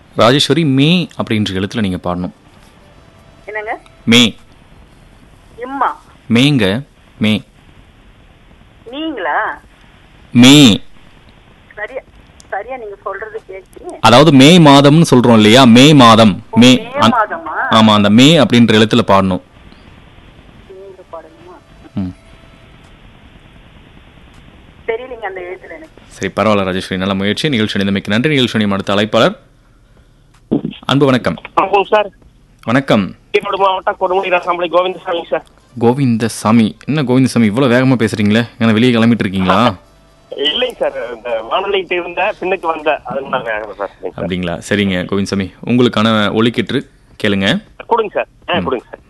ராஜேஸ்வரி மே அப்படின்ற எழுத்துல நீங்க பாடணும் என்னங்க மே இம்மா மேங்க மே நீங்களா மே சரியா சரியா நீங்க சொல்றது கேக்கு அதாவது மே மாதம்னு சொல்றோம் இல்லையா மே மாதம் மே மே அந்த- மாதமா ஆமா அந்த மே அப்படின்ற எழுத்துல பாடணும் நீங்க பாடணுமா ம். தெரியலங்க அந்த எழுத்துல எனக்கு சரி பரவாயில்ல ராஜேஸ்வரி நல்ல முயற்சி நிகழ்ச்சி நிலைமைக்கு நன்றி நிகழ்ச்சி அடுத்த அழைப்பாளர் அன்பு வணக்கம் வணக்கம் சார் வணக்கம் ஈரோடு மாவட்டம் கொடுமுடி ராசாமலை கோவிந்தசாமி சார் கோவிந்தசாமி என்ன கோவிந்தசாமி இவ்வளவு வேகமா பேசுறீங்களே ஏன்னா வெளியே கிளம்பிட்டு இருக்கீங்களா இல்லைங்க சார் இந்த வானொலிட்டு இருந்த பின்னுக்கு வந்த அதனால வேகம் சார் சரிங்க சார். அப்படிங்களா சரிங்க கோவிந்தசாமி உங்களுக்கான ஒலிக்கிட்டு கேளுங்க கொடுங்க சார் ஆ கொடுங்க சார்